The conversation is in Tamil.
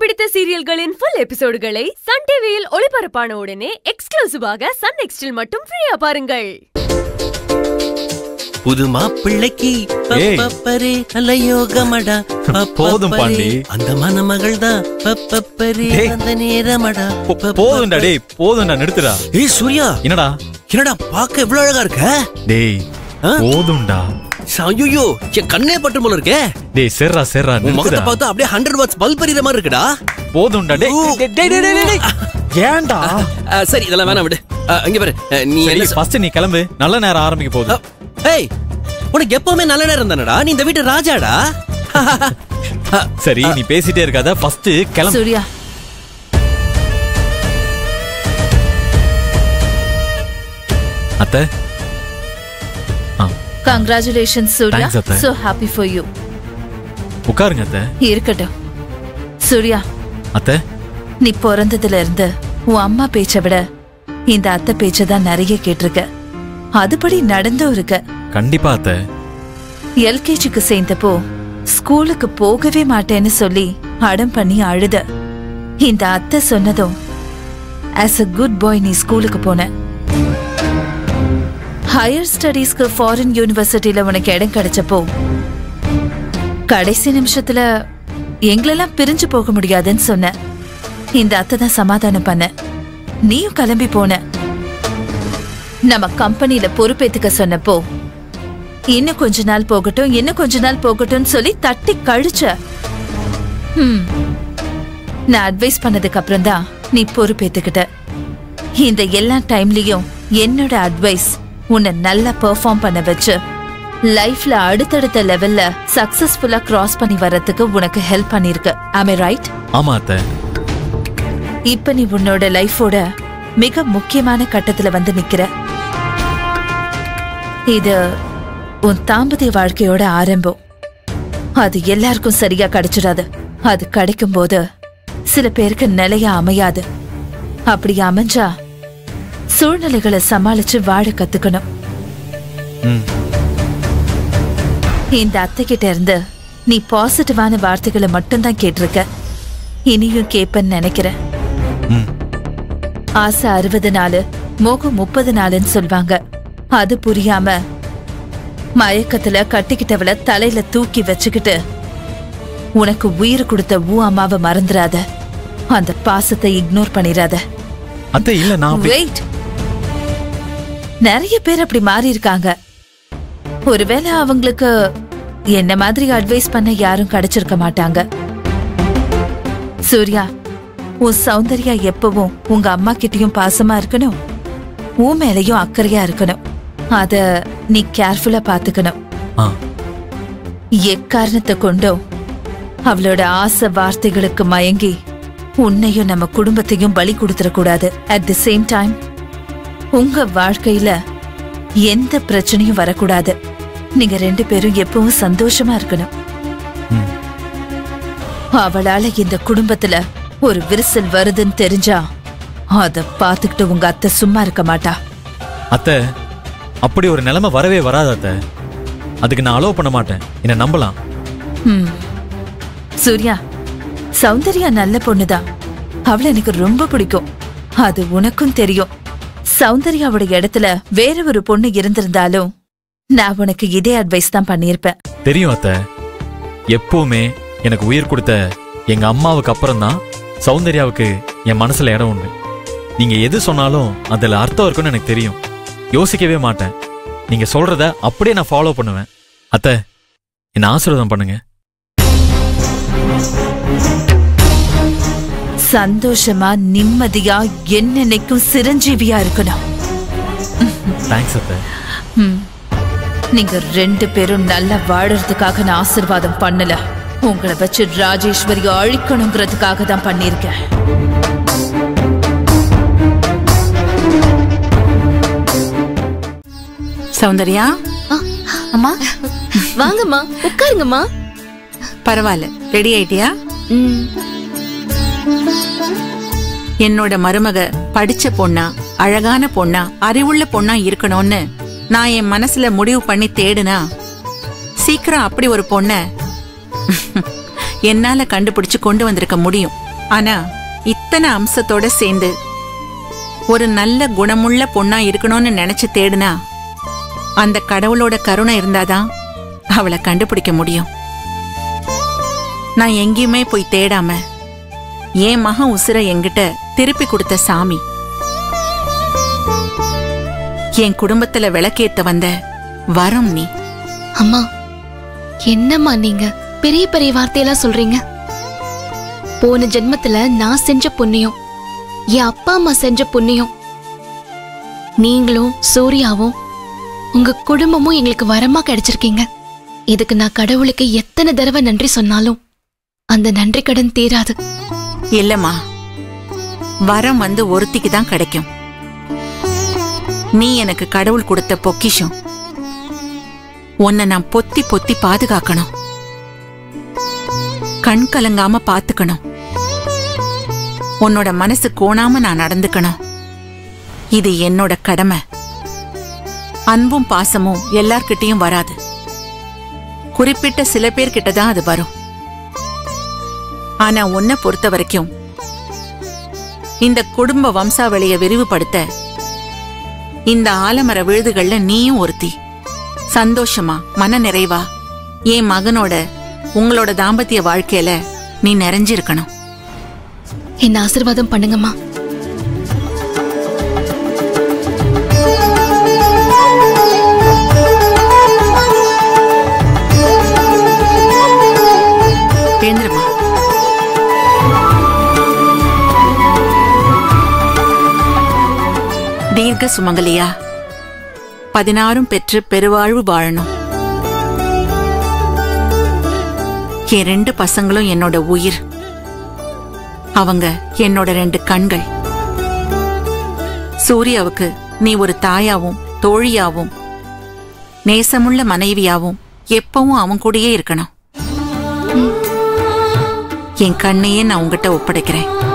பிடித்த சீரியல்களின் ஃபுல் எபிசோடுகளை சன் டிவியில் ஒளிபரப்பான உடனே எக்ஸ்க்ளூசிவாக சன் நெக்ஸ்டில் மட்டும் ஃப்ரீயா பாருங்கள் புது மாப்பிள்ளைக்கு ஏய். பப்பப்பரே நல்ல யோகமடா போதும் பாண்டி. அந்த மணமகள் தான் பப்பப்பரே டேய். அந்த நேரமடா போ- போதும்டா டேய் போதும்டா நிறுத்துடா ஏய் சூர்யா என்னடா என்னடா பார்க்க எவ்வளவு அழகா இருக்க டேய் ஆ? போதும்டா ஐயோ என் கண்ணே பட்டு போல இருக்கே டேய் சேர்றா சேர்றா உன் முகத்தை நிறுத்துடா பார்த்தா அப்படியே ஹண்ட்ரட் வாட்ஸ் பல்ப் எறிகிற மாதிரி இருக்குடா போதும்டா டேய் ஊ. டேய், டேய் டேய் டேய், டேய் ஏன்டா ஆ, சரி இதெல்லாம் வேணாம் விடு ஆ, இங்க பாரு ஆ, நீ சரி என்ன சொ- ஃபர்ஸ்ட் நீ கிளம்பு நல்ல நேரம் ஆரம்பிக்க ஆ, போகுது ஏய் உனக்கு எப்பவுமே நல்ல நேரம் தானடா நீ இந்த வீட்டு ராஜாடா ஆ, சரி நீ பேசிட்டே இருக்காத ஃபர்ஸ்ட் கிளம்பு சூர்யா அத்தை ஆ கங்க்ராச்சுலேஷன் சூர்யா Thanks, அத்தை. சோ ஹாப்பி ஃபார் யூ உட்காருங்க அத்தை இருக்கட்டும் சூர்யா அத்தை நீ பிறந்ததுல இருந்து உன் அம்மா பேச்சை விட இந்த அத்தை பேச்சை தான் நிறைய கேட்டிருக்க அதுபடி நடந்தும் இருக்க கண்டிப்பா அத்தை எல்கேஜிக்கு சேர்ந்தப்போ ஸ்கூலுக்கு போகவே மாட்டேன்னு சொல்லி அடம் பண்ணி அழுத இந்த அத்தை சொன்னதும் ஆஸ் a குட் பாய் நீ ஸ்கூலுக்கு போன ஹையர் ஸ்டடீஸ்க்கு ஃபாரின் யூனிவர்சிட்டியில உனக்கு இடம் கிடைச்சப்போ கடைசி நிமிஷத்துல எங்களெல்லாம் பிரிஞ்சு போக முடியாதுன்னு சொன்ன இந்த அத்தை தான் சமாதானம் பண்ண நீயும் கிளம்பி போன நம்ம கம்பெனில பொறுப்பேத்துக்க சொன்னப்போ இன்னும் கொஞ்ச நாள் போகட்டும் இன்னும் கொஞ்ச நாள் போகட்டும்னு சொல்லி தட்டி கழிச்ச ஹம். நான் அட்வைஸ் பண்ணதுக்கு அப்புறம் தான் நீ பொறுப்பேத்துக்கிட்ட இந்த எல்லா டைம்லயும் என்னோட அட்வைஸ் உன்னை நல்லா பெர்ஃபார்ம் பண்ண வச்சு லைஃப்ல அடுத்தடுத்த லெவல்ல சக்சஸ்ஃபுல்லா கிராஸ் பண்ணி வர்றதுக்கு உனக்கு ஹெல்ப் பண்ணிருக்கு ஆமே ரைட் ஆமா அத்தை இப்ப நீ உன்னோட லைஃபோட மிக முக்கியமான கட்டத்துல வந்து நிக்கிற இது உன் தாம்பத்திய வாழ்க்கையோட ஆரம்பம் அது எல்லாருக்கும் சரியா கிடைச்சிடாது அது கிடைக்கும் போது சில பேருக்கு நிலையா அமையாது அப்படி அமைஞ்சா சூழ்நிலைகளை சமாளிச்சு வாழ கத்துக்கணும் ம் இந்த அத்தை கிட்ட இருந்து நீ பாசிட்டிவான வார்த்தைகளை மட்டும்தான் கேட்டிருக்க இனியும் கேப்பன்னு நினைக்கிறேன் ம் ஆசை அறுபது நாலு மோகம் முப்பது நாளுன்னு சொல்வாங்க அது புரியாம மயக்கத்துல கட்டிக்கிட்டவள தலையில தூக்கி வச்சுக்கிட்டு உனக்கு உயிர் கொடுத்த ஊ அம்மாவை மறந்துடாத அந்த பாசத்தை இக்னோர் பண்ணிராத அத்தை இல்ல நான் அப்படி- வெயிட் நிறைய பேர் அப்படி மாறி இருக்காங்க ஒருவேளை அவங்களுக்கு என்ன மாதிரி அட்வைஸ் பண்ண யாரும் கிடைச்சிருக்க மாட்டாங்க சூர்யா உன் சௌந்தர்யா எப்பவும் உங்க அம்மா கிட்டயும் பாசமா இருக்கணும் உன் மேலயும் அக்கறையா இருக்கணும் அத நீ கேர்ஃபுல்லா பாத்துக்கணும் ஆ எக்காரணத்தை கொண்டும் அவளோட ஆசை வார்த்தைகளுக்கு மயங்கி உன்னையும் நம்ம குடும்பத்தையும் பலி கொடுத்துடக்கூடாது அட் தி சேம் டைம் உங்க வாழ்க்கையில எந்த பிரச்சனையும் வரக்கூடாது நீங்க ரெண்டு பேரும் எப்பவும் சந்தோஷமா இருக்கணும் ம் அவளால இந்த குடும்பத்துல ஒரு விரிசல் வருதுன்னு தெரிஞ்சா அத பாத்துக்கிட்டு உங்க அத்தை சும்மா இருக்க மாட்டா அத்தை அப்படி ஒரு நிலைமை வரவே வராது அத்தை அதுக்கு நான் அலோவ் பண்ண மாட்டேன் என்ன நம்பலாம் ம். சூர்யா சௌந்தர்யா நல்ல பொண்ணுதான் அவளை எனக்கு ரொம்ப பிடிக்கும் அது உனக்கும் தெரியும் சௌந்தர்யாவோட இடத்துல வேற ஒரு பொண்ணு இருந்திருந்தாலும் நான் உனக்கு இதே அட்வைஸ் தான் பண்ணியிருப்பேன் தெரியும் அத்தை எப்பவுமே எனக்கு உயிர் கொடுத்த எங்க அம்மாவுக்கு அப்புறம் தான் சௌந்தர்யாவுக்கு என் மனசுல இடம் உண்டு நீங்க எது சொன்னாலும் அதுல அர்த்தம் இருக்குன்னு எனக்கு தெரியும் யோசிக்கவே மாட்டேன் நீங்க சொல்றத அப்படியே நான் ஃபாலோ பண்ணுவேன் அத்தை என்ன ஆசீர்வாதம் பண்ணுங்க சந்தோஷமா நிம்மதியா என்னென்னைக்கும் சிரஞ்சீவியா இருக்கணும் தேங்க்ஸ் அத்தை ம். நீங்க ரெண்டு பேரும் நல்லா வாழறதுக்காக நான் ஆசிர்வாதம் பண்ணல உங்களை வச்சு ராஜேஸ்வரி அழிக்கணுங்கிறதுக்காக தான் பண்ணியிருக்கேன் சௌந்தர்யா ஆ, அம்மா வாங்கம்மா உட்காருங்கம்மா பரவாயில்ல ரெடி ஆயிட்டியா ம், என்னோட மருமக படிச்ச பொண்ணா அழகான பொண்ணா அறிவுள்ள பொண்ணா இருக்கணும்னு நான் என் மனசுல முடிவு பண்ணி தேடுனா சீக்கிரம் அப்படி ஒரு பொண்ண என்னால கண்டுபிடிச்சு கொண்டு வந்திருக்க முடியும் ஆனா இத்தனை அம்சத்தோட சேர்ந்து ஒரு நல்ல குணமுள்ள பொண்ணா இருக்கணும்னு நினைச்சு தேடுனா அந்த கடவுளோட கருணை இருந்தாதான் அவளை கண்டுபிடிக்க முடியும் நான் எங்கேயுமே போய் தேடாம என் மகன் உசுர என்கிட்ட திருப்பி கொடுத்த சாமி என் குடும்பத்துல விளக்கேத்த வந்த வரம் நீ அம்மா என்னம்மா நீங்க பெரிய பெரிய வார்த்தையெல்லாம் சொல்றீங்க போன ஜென்மத்துல நான் செஞ்ச புண்ணியம் என் அப்பா அம்மா செஞ்ச புண்ணியம் நீங்களும் சூர்யாவும் உங்க குடும்பமும் எங்களுக்கு வரமா கிடைச்சிருக்கீங்க இதுக்கு நான் கடவுளுக்கு எத்தனை தடவை நன்றி சொன்னாலும் அந்த நன்றி கடன் தீராது இல்லம்மா வரம் வந்து ஒருத்திக்கு தான் கிடைக்கும் நீ எனக்கு கடவுள் கொடுத்த பொக்கிஷம் உன்னை நான் பொத்தி பொத்தி பாதுகாக்கணும் கண் கலங்காம பாத்துக்கணும் உன்னோட மனசு கோணாம நான் நடந்துக்கணும் இது என்னோட கடமை அன்பும் பாசமும் எல்லார்கிட்டயும் வராது குறிப்பிட்ட சில பேர்கிட்ட தான் அது வரும் ஆனா உன்னை பொறுத்த வரைக்கும் இந்த குடும்ப வம்சாவளியை விரிவுபடுத்த இந்த ஆலமர விழுதுகள்ல நீயும் ஒருத்தி சந்தோஷமா மன நிறைவா என் மகனோட உங்களோட தாம்பத்திய வாழ்க்கையில நீ நிறைஞ்சிருக்கணும் என்ன ஆசீர்வாதம் பண்ணுங்கம்மா எழுந்துருமா தீர்க்க சுமங்கலியா பதினாறும் பெற்று பெருவாழ்வு வாழணும் என் ரெண்டு பசங்களும் என்னோட உயிர் அவங்க என்னோட ரெண்டு கண்கள் சூர்யாவுக்கு நீ ஒரு தாயாவும் தோழியாவும் நேசமுள்ள மனைவியாவும் எப்பவும் அவன் கூடயே இருக்கணும் என் கண்ணையே நான் உங்ககிட்ட ஒப்படைக்கிறேன்